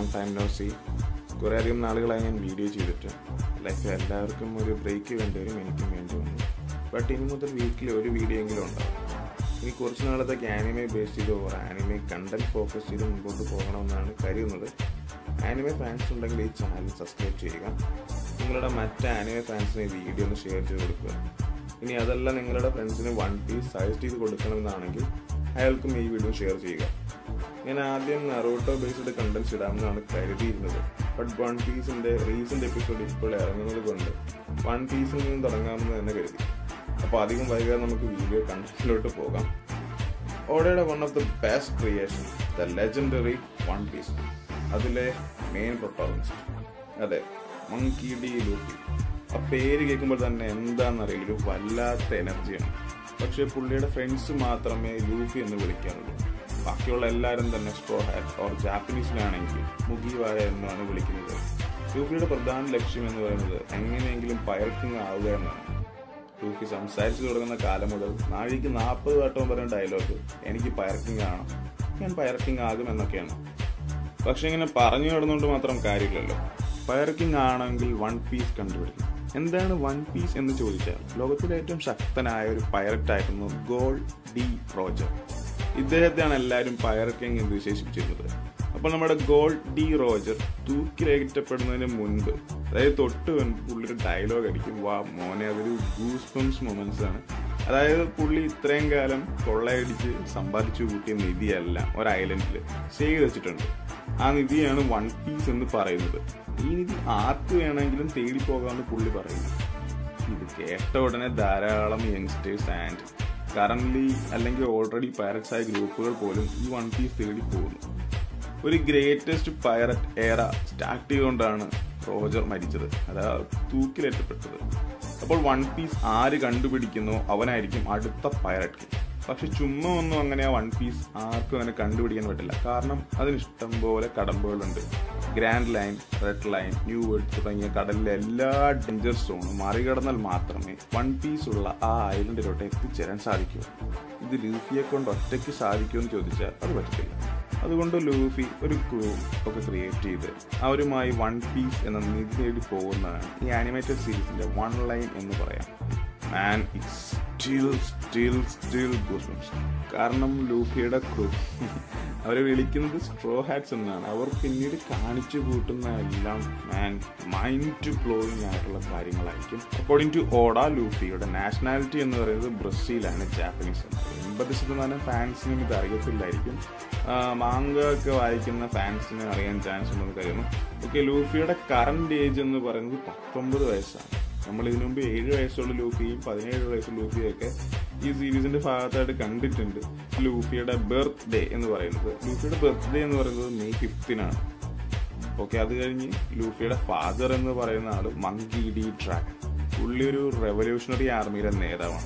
Long time no C കുറേ അധികം നാളുകളായി ഞാൻ വീഡിയോ ചെയ്തിട്ട് ലൈഫ് എല്ലാവർക്കും ഒരു ബ്രേക്ക് വേണ്ടി വരും എനിക്കും വേണ്ടി വന്നു ബട്ട് ഇനി മുതൽ വീക്കിൽ ഒരു വീഡിയോ എങ്കിലും ഉണ്ടാവും ഇനി കുറച്ച് നാളത്തേക്ക് ആനിമെ ബേസ് ചെയ്ത് ഓർ ആനിമെ കണ്ടന്റ് ഫോക്കസ് ചെയ്ത് മുമ്പോട്ട് പോകണമെന്നാണ് കരുതുന്നത് ആനിമെ ഫാൻസ് ഉണ്ടെങ്കിൽ ഈ ചാനൽ സബ്സ്ക്രൈബ് ചെയ്യുക നിങ്ങളുടെ മറ്റ് ആനിമെ ഫാൻസിന് ഈ വീഡിയോ ഒന്ന് ഷെയർ ചെയ്ത് കൊടുക്കുക ഇനി അതല്ല നിങ്ങളുടെ ഫ്രണ്ട്സിന് വൺ പീസ് സജസ്റ്റ് ചെയ്ത് കൊടുക്കണമെന്നാണെങ്കിൽ അയാൾക്കും ഈ വീഡിയോ ഷെയർ ചെയ്യുക ഞാൻ ആദ്യം നറോട്ടോ ബേസ്ഡ് കണ്ടന്റ്സ് ഇടാമെന്നാണ് കരുതിയിരുന്നത് ബട്ട് വൺ പീസിന്റെ റീസെന്റ് എപ്പിസോഡ് ഇപ്പോൾ ഇറങ്ങുന്നത് കൊണ്ട് വൺ പീസിൽ നിന്ന് തുടങ്ങാമെന്ന് തന്നെ കരുതി അപ്പോൾ അധികം വൈകാതെ നമുക്ക് വീഡിയോ കണ്ടന്റിലോട്ട് പോകാം ഓടയുടെ one of the best creation the legendary one piece അതിലെ മെയിൻ പ്രൊട്ടാഗണിസ്റ്റ് അതെ മങ്കി ഡി ലൂഫി ആ പേര് കേൾക്കുമ്പോൾ തന്നെ എന്താണെന്നറിയില്ല ഒരു വല്ലാത്ത എനർജിയാണ് പക്ഷേ പുള്ളിയുടെ ഫ്രണ്ട്സ് മാത്രമേ ലൂഫി എന്ന് വിളിക്കാറുള്ളൂ ബാക്കിയുള്ള എല്ലാവരും തന്നെ സ്ട്രോ ഹാറ്റ് ഓർ ജാപ്പനീസിലാണെങ്കിൽ മുഗിവാര എന്നാണ് വിളിക്കുന്നത് ലൂഫിയുടെ പ്രധാന ലക്ഷ്യം എന്ന് പറയുന്നത് എങ്ങനെയെങ്കിലും പയർക്കിങ് ആവുക എന്നാണ് ലൂഫി സംസാരിച്ചു തുടങ്ങുന്ന കാലം മുതൽ നാഴിക്ക് നാൽപ്പത് വട്ടം പറയുന്ന ഡയലോഗ് എനിക്ക് പയർക്കിംഗ് ആണ് ഞാൻ പയർക്കിംഗ് ആകും എന്നൊക്കെയാണ് പക്ഷെ ഇങ്ങനെ പറഞ്ഞു കിടന്നുകൊണ്ട് മാത്രം കാര്യമില്ലല്ലോ പയർക്കിംഗ് ആണെങ്കിൽ വൺ പീസ് കണ്ടുപിടിക്കും എന്താണ് വൺ പീസ് എന്ന് ചോദിച്ചാൽ ലോകത്തിലെ ഏറ്റവും ശക്തനായ ഒരു പൈററ്റ് ആയിരുന്നു ഗോൾ ഡി റോജർ ഇദ്ദേഹത്തെയാണ് എല്ലാവരും പയർക്കിംഗ് എന്ന് വിശേഷിപ്പിച്ചിരുന്നത് അപ്പോൾ നമ്മുടെ ഗോൾ ഡി റോജർ തൂക്കിലേറ്റപ്പെടുന്നതിന് മുൻപ് അതായത് തൊട്ട് മുൻപ് പുള്ളി ഒരു ഡയലോഗ് അടിക്കും വാ മോനെ അതൊരു ഗൂസ് ബംസ് മൊമെന്റ്സ് ആണ് അതായത് പുള്ളി ഇത്രയും കാലം കൊള്ളയടിച്ച് സമ്പാദിച്ചു കൂട്ടിയ നിധിയല്ല ഒരു ഐലൻഡിൽ ചെയ്ത് വെച്ചിട്ടുണ്ട് ആ നിധിയാണ് വൺ പീസ് എന്ന് പറയുന്നത് ഈ നിധി ആർക്ക് വേണമെങ്കിലും തേടി പോകാമെന്ന് പുള്ളി പറയുന്നു ഇത് കേട്ട ഉടനെ ധാരാളം യങ്സ്റ്റേഴ്സ് ആൻഡ് കറന്റ് അല്ലെങ്കിൽ ഓൾറെഡി പൈററ്റ്സ് ആയ ഗ്രൂപ്പുകൾ പോലും ഈ വൺ പീസ് തേടി പോകുന്നു ഒരു ഗ്രേറ്റസ്റ്റ് പൈററ്റ് ഏറ സ്റ്റാർട്ട് ചെയ്തുകൊണ്ടാണ് റോജർ മരിച്ചത് അതായത് തൂക്കിലേറ്റപ്പെട്ടത് അപ്പോൾ വൺ പീസ് ആര് കണ്ടുപിടിക്കുന്നോ അവനായിരിക്കും അടുത്ത പൈററ്റ് പക്ഷെ ചുമ്മാ ഒന്നും അങ്ങനെ ആ വൺ പീസ് ആർക്കും അങ്ങനെ കണ്ടുപിടിക്കാൻ പറ്റില്ല കാരണം അതിന് ഇഷ്ടം പോലെ കടമ്പുകളുണ്ട് Grand Line Red Line New World തുടങ്ങിയ കടലിലെ എല്ലാ ഡേഞ്ചർ സോണും മറികടന്നാൽ മാത്രമേ വൺ പീസ് ഉള്ള ആ ഐലൻഡിലോട്ട് എത്തിച്ചേരാൻ സാധിക്കൂ ഇത് ലൂഫിയെ കൊണ്ട് ഒറ്റയ്ക്ക് സാധിക്കുമെന്ന് ചോദിച്ചാൽ അത് പറ്റത്തില്ല അതുകൊണ്ട് ലൂഫി ഒരു ക്രൂ ഒക്കെ ക്രിയേറ്റ് ചെയ്ത് അവരുമായി വൺ പീസ് എന്ന നിധി നേടി പോകുന്നതാണ് ഈ ആനിമേറ്റഡ് സീരീസിന്റെ വൺ ലൈൻ എന്ന് പറയാം man it's still still still goosebumps കാരണം ലൂഫിയുടെ ക്രൂ അവരെ വിളിക്കുന്നത് സ്ട്രോ ഹാറ്റ്സ് എന്നാണ് അവർ പിന്നീട് കാണിച്ചു കൂട്ടുന്ന എല്ലാം മാൻ മൈൻഡ് ബ്ലോയിങ് ആയിട്ടുള്ള കാര്യങ്ങളായിരിക്കും അക്കോർഡിംഗ് ടു ഓഡ ലൂഫിയുടെ നാഷണാലിറ്റി എന്ന് പറയുന്നത് ബ്രസീലാണ് ജാപ്പനീസ് എൺപത് ശതമാനം ഫാൻസിനും ഇത് അറിയത്തില്ലായിരിക്കും മാങ്ക ഒക്കെ വായിക്കുന്ന ഫാൻസിന് അറിയാൻ ചാൻസ് ഉണ്ടെന്ന് കരുതുന്നു ഓക്കെ ലൂഫിയുടെ കറണ്ട് ഏജ് എന്ന് പറയുന്നത് പത്തൊമ്പത് വയസ്സാണ് നമ്മൾ ഇതിനു മുമ്പ് ഏഴ് വയസ്സുള്ള ലൂഫിയും പതിനേഴ് വയസ്സുള്ള ലൂഫിയും ഒക്കെ ഈ സീരീസിന്റെ ഭാഗത്തായിട്ട് കണ്ടിട്ടുണ്ട് ലൂഫിയുടെ ബർത്ത് ഡേ എന്ന് പറയുന്നത് ലൂഫിയുടെ ബർത്ത് ഡേ എന്ന് പറയുന്നത് മെയ് ഫിഫ്തിനാണ് ഓക്കെ അത് കഴിഞ്ഞ് ലൂഫിയുടെ ഫാദർ എന്ന് പറയുന്ന ആള് മങ്കി ഡി ഡ്രാഗൺ പുള്ളി ഒരു റെവല്യൂഷണറി ആർമിയുടെ നേതാവാണ്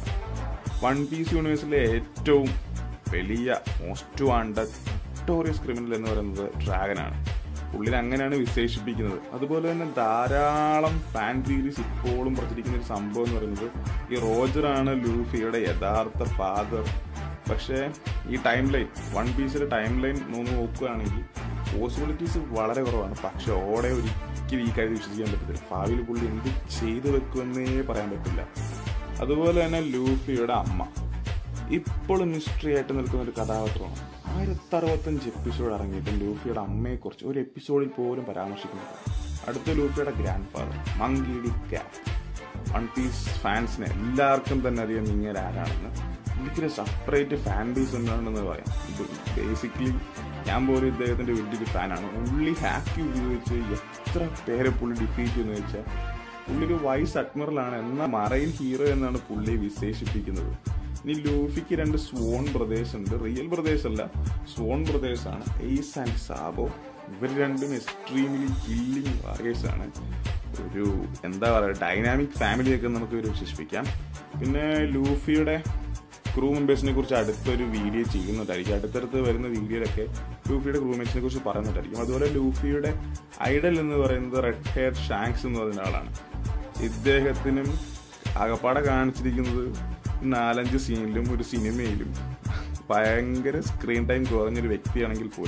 വൺ പീസ് യൂണിവേഴ്സിലെ ഏറ്റവും വലിയ മോസ്റ്റ് വാണ്ടഡ് വിക്ടോറിയസ് ക്രിമിനൽ എന്ന് പറയുന്നത് ഡ്രാഗനാണ് പുള്ളിനെ അങ്ങനെയാണ് വിശേഷിപ്പിക്കുന്നത് അതുപോലെ തന്നെ ധാരാളം ഫാൻ തിയറീസ് ഇപ്പോഴും പ്രചരിക്കുന്ന ഒരു സംഭവം എന്ന് പറയുന്നത് ഈ റോജറാണ് ലൂഫിയുടെ യഥാർത്ഥ ഫാദർ പക്ഷേ ഈ ടൈം ലൈൻ വൺ പീസിന്റെ ടൈം ലൈൻ നോന്ന് നോക്കുകയാണെങ്കിൽ പോസിബിലിറ്റീസ് വളരെ കുറവാണ് പക്ഷെ ഓടെ ഒരിക്കലും ഈ കാര്യം വിശ്വസിക്കാൻ പറ്റത്തില്ല ഭാവിയിൽ പുള്ളി എന്ത് ചെയ്തു വെക്കുമെന്നേ പറയാൻ പറ്റില്ല അതുപോലെ തന്നെ ലൂഫിയുടെ അമ്മ ഇപ്പോഴും മിസ്റ്ററി ആയിട്ട് നിൽക്കുന്ന ഒരു കഥാപാത്രമാണ് ആയിരത്തി അറുപത്തഞ്ച് എപ്പിസോഡ് ഇറങ്ങിയിട്ട് ലൂഫിയുടെ അമ്മയെക്കുറിച്ച് ഒരു എപ്പിസോഡിൽ പോലും പരാമർശിക്കുന്നില്ല അടുത്ത ലൂഫിയുടെ grandfather Monkey D Garp one piece ഫാൻസിന് എല്ലാവർക്കും തന്നെ അറിയാം ഇങ്ങനെ ആരാണെന്ന് എനിക്കൊരു സെപ്പറേറ്റ് ഫാൻ ബേസ് എന്താണെന്ന് പറയാം ഇത് ബേസിക്കലി ഞാൻ പോലും ഇദ്ദേഹത്തിന്റെ വലിയൊരു ഫാനാണ് ഉള്ളി ഹാക്കി ഉപയോഗിച്ച് എത്ര പേരെ പുള്ളി ഡിഫീറ്റ് ചെയ്യുന്ന വെച്ചാൽ പുള്ളി ഒരു വൈസ് അഡ്മിറലാണ് എന്നാൽ മറൈൻ ഹീറോ എന്നാണ് പുള്ളി വിശേഷിപ്പിക്കുന്നത് ഇനി ലൂഫിക്ക് രണ്ട് സ്വോൺ ബ്രദേഴ്സ് ഉണ്ട് റിയൽ ബ്രദേഴ്സ് അല്ല സ്വോൺ ബ്രദേഴ്സ് ആണ് എയ്സ് ആൻഡ് സാബോ ഇവർ രണ്ടും എക്സ്ട്രീംലി കില്ലിങ് വാറിയേഴ്സ് ആണ് ഒരു എന്താ പറയുക ഡൈനാമിക് ഫാമിലിയൊക്കെ നമുക്ക് ഒരു വിശേഷിപ്പിക്കാം പിന്നെ ലൂഫിയുടെ ക്രൂ മെമ്പേഴ്സിനെ കുറിച്ച് അടുത്തൊരു വീഡിയോ ചെയ്യുന്നുണ്ടായിരിക്കും അടുത്തടുത്ത് വരുന്ന വീഡിയോയിലൊക്കെ ലൂഫിയുടെ ക്രൂ മെമ്പേഴ്സിനെ കുറിച്ച് പറയുന്നുണ്ടായിരിക്കും അതുപോലെ ലൂഫിയുടെ ഐഡൽ എന്ന് പറയുന്നത് റെഡ് ഹെയർ ഷാങ്സ് എന്ന് പറയുന്ന ആളാണ് ഇദ്ദേഹത്തിനും ആകപ്പാടെ കാണിച്ചിരിക്കുന്നത് നാലഞ്ച് സീനിലും ഒരു സിനിമയിലും ഭയങ്കര സ്ക്രീൻ ടൈം കുറഞ്ഞൊരു വ്യക്തിയാണെങ്കിൽ പോലും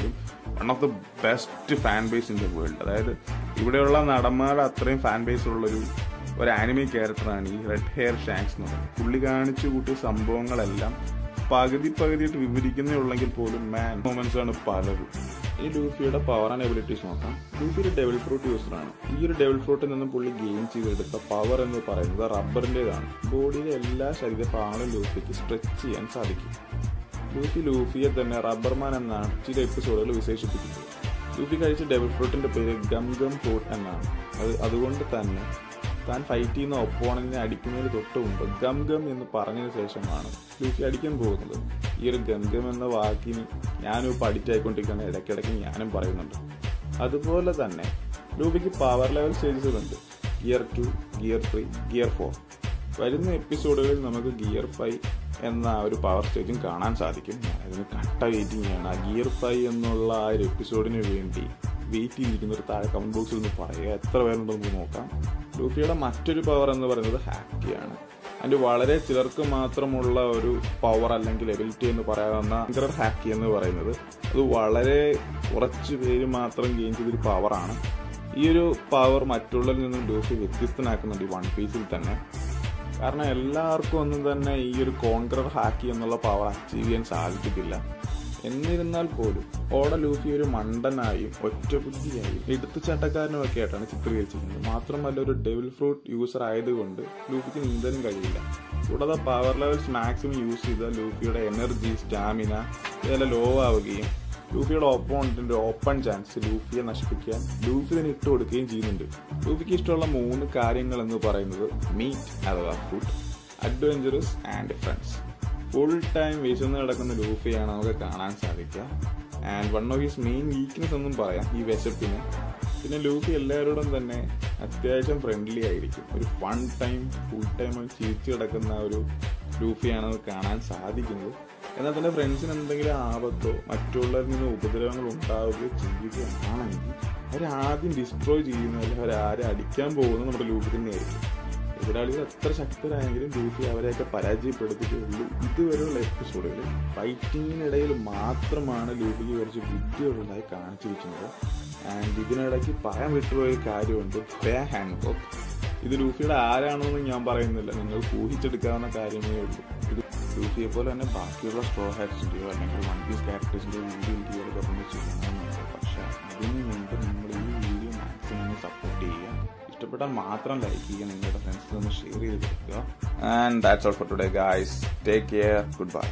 one of the best fan base in the world അതായത് ഇവിടെയുള്ള നടന്മാരുടെ അത്രയും ഫാൻ ബേസ് ഉള്ളൊരു ഒരു ആനിമി ക്യാരക്ടറാണ് ഈ റെഡ് ഹെയർ ഷാങ്സ് എന്ന് പറയുന്നത് പുള്ളി കാണിച്ചു കൂട്ടിയ സംഭവങ്ങളെല്ലാം പകുതി പകുതിയായിട്ട് വിവരിക്കുന്നേ ഉള്ളെങ്കിൽ പോലും മാൻ മൊമെന്റ്സ് ആണ് പലതും ഈ ലൂഫിയുടെ പവർ ആൻഡ് എബിലിറ്റീസ് നോക്കാം ലൂഫി ഒരു ഡെവിൾ ഫ്രൂട്ട് യൂസറാണ് ഈ ഒരു ഡെവിൾ ഫ്രൂട്ടിൽ നിന്ന് പുള്ളി ഗെയിൻ ചെയ്തെടുത്ത പവർ എന്ന് പറയുന്നത് റബ്ബറിൻ്റെതാണ് ബോഡിയിലെ എല്ലാ ശരീരഭാഗങ്ങളും ലൂഫിക്ക് സ്ട്രെച്ച് ചെയ്യാൻ സാധിക്കും ലൂഫി ലൂഫിയെ തന്നെ റബ്ബർമാൻ എന്നാണ് ചില എപ്പിസോഡുകൾ വിശേഷിപ്പിക്കുന്നത് ലൂഫി കഴിച്ച ഡെവിൾ ഫ്രൂട്ടിന്റെ പേര് ഗം ഗം ഫ്രൂട്ട് എന്നാണ് അത് അതുകൊണ്ട് തന്നെ താൻ ഫൈറ്റ് ചെയ്യുന്ന ഒപ്പോണന്റിനെ അടിക്കുന്നതിന് തൊട്ട് മുമ്പ് ഗം ഗം എന്ന് പറഞ്ഞതിന് ശേഷമാണ് ലൂഫി അടിക്കാൻ പോകുന്നത് ഈ ഒരു ഗം ഗം എന്ന വാക്കിന് ഞാനും ഇപ്പോൾ അഡിക്റ്റ് ആയിക്കൊണ്ടിരിക്കുന്ന ഇടയ്ക്കിടയ്ക്ക് ഞാനും പറയുന്നുണ്ട് അതുപോലെ തന്നെ ലൂഫിക്ക് പവർ ലെവൽ സ്റ്റേജസുകളുണ്ട് gear two gear three gear four വരുന്ന എപ്പിസോഡുകളിൽ നമുക്ക് ഗിയർ ഫൈവ് എന്ന ആ ഒരു പവർ സ്റ്റേജും കാണാൻ സാധിക്കും അതിന് കട്ട വെയിറ്റിംഗ് ആണ് ആ ഗിയർ ഫൈവ് എന്നുള്ള ആ ഒരു എപ്പിസോഡിന് വേണ്ടി വെയിറ്റ് ചെയ്തിരിക്കുന്ന ഒരു താഴെ കമന്റ് ബോക്സിൽ ഒന്ന് പറയുക എത്ര പേരുണ്ടെന്ന് നമുക്ക് നോക്കാം ലൂഫിയുടെ മറ്റൊരു പവർ എന്ന് പറയുന്നത് ഹാക്കിയാണ് അതിൻ്റെ വളരെ ചിലർക്ക് മാത്രമുള്ള ഒരു പവർ അല്ലെങ്കിൽ എബിലിറ്റി എന്ന് പറയാവുന്ന ഭയങ്കര ഹാക്കി എന്ന് പറയുന്നത് അത് വളരെ കുറച്ച് പേര് മാത്രം ഗെയിൻ ചെയ്തൊരു പവറാണ് ഈ ഒരു പവർ മറ്റുള്ളവരിൽ നിന്നും ലൂഫി വ്യത്യസ്തനാക്കുന്നുണ്ട് ഈ വൺ പീസിൽ തന്നെ കാരണം എല്ലാവർക്കും ഒന്നും തന്നെ ഈ ഒരു കോൺഗ്രർ ഹാക്കി എന്നുള്ള പവർ അച്ചീവ് ചെയ്യാൻ സാധിക്കത്തില്ല എന്നിരുന്നാൽ പോലും ഓട ലൂഫി ഒരു മണ്ടനായും ഒറ്റബുദ്ധിയായും എടുത്തുചാട്ടക്കാരനും ഒക്കെ ആയിട്ടാണ് ചിത്രീകരിച്ചിരിക്കുന്നത് മാത്രമല്ല ഒരു ഡെവിൽ ഫ്രൂട്ട് യൂസർ ആയതുകൊണ്ട് ലൂഫിക്ക് നീന്താനും കഴിയില്ല കൂടാതെ പവർ ലെവൽസ് മാക്സിമം യൂസ് ചെയ്ത ലൂഫിയുടെ എനർജി സ്റ്റാമിന ഇതെല്ലാം ലോ ആവുകയും ലൂഫിയുടെ ഓപ്പോണന്റിന്റെ ഓപ്പൺ ചാൻസ് ലൂഫിയെ നശിപ്പിക്കാൻ ലൂഫി തന്നെ ഇട്ട് കൊടുക്കുകയും ചെയ്യുന്നുണ്ട് ലൂഫിക്ക് ഇഷ്ടമുള്ള മൂന്ന് കാര്യങ്ങൾ എന്ന് പറയുന്നത് മീറ്റ് അഥവാ food adventurous and friends full time വിശന്ന് കിടക്കുന്ന ലൂഫിയാണ് നമുക്ക് കാണാൻ സാധിക്കുക and one of his main weakness എന്നും പറയാം ഈ വിശപ്പിന് പിന്നെ ലൂഫി എല്ലാവരോടും തന്നെ അത്യാവശ്യം ഫ്രണ്ട്ലി ആയിരിക്കും ഒരു ഫൺ ടൈം ഫുൾ ടൈം ചിരിച്ചു കിടക്കുന്ന ഒരു ലൂഫിയാണ് നമുക്ക് കാണാൻ സാധിക്കുന്നത് എന്നാൽ തന്നെ ഫ്രണ്ട്സിന് എന്തെങ്കിലും ആപത്തോ മറ്റുള്ളവരിൽ നിന്ന് ഉപദ്രവങ്ങൾ ഉണ്ടാവുകയോ ചെയ്യുകയാണെങ്കിൽ അവരാദ്യം ഡിസ്ട്രോയ് ചെയ്യുന്നതിൽ അവരാരെ അടിക്കാൻ പോകുന്നത് നമ്മുടെ ലൂഫി തന്നെയായിരിക്കും എതിരാളികൾ എത്ര ശക്തരായെങ്കിലും ലൂഫി അവരെയൊക്കെ പരാജയപ്പെടുത്തിയിട്ടുള്ളൂ ഇതുവരെയുള്ള എപ്പിസോഡുകളിൽ ഫൈറ്റിങ്ങിനിടയിൽ മാത്രമാണ് ലൂഫിക്ക് കുറച്ച് ബുദ്ധിയുള്ളതായി കാണിച്ചിരിക്കുന്നത് ആൻഡ് ഇതിനിടയ്ക്ക് പറയാൻ വിട്ടുപോയ ഒരു കാര്യമുണ്ട് ബേ ഹാൻഡ്ബോക്ക് ഇത് ലൂഫിയുടെ ആരാണെന്ന് ഞാൻ പറയുന്നില്ല നിങ്ങൾക്ക് ഊഹിച്ചെടുക്കാവുന്ന കാര്യമേ ഉള്ളൂ ഇത് ലൂഫിയെ പോലെ തന്നെ ബാക്കിയുള്ള സ്ട്രോ ഹാറ്റ്സിൻ്റെയോ അല്ലെങ്കിൽ വൺ പീസ് ക്യാരക്ടേഴ്സിൻ്റെയോ വീഡിയോ എനിക്ക് ഇവരൊക്കെ ഒന്ന് ചെയ്യണമെന്നുണ്ട് പക്ഷേ അതിന് മുമ്പ് നിങ്ങൾ ഈ വീഡിയോ മാക്സിമം സപ്പോർട്ട് ചെയ്യുക ഇഷ്ടപ്പെട്ടാൽ മാത്രം ലൈക്ക് ചെയ്യുക നിങ്ങളുടെ ഫ്രണ്ട്സിനൊന്ന് ഷെയർ ചെയ്ത് കൊടുക്കുക and that's all for today guys take care good bye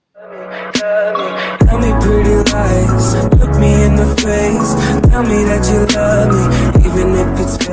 Tell me pretty lies, look me in the face. Tell me that you love me, even if it's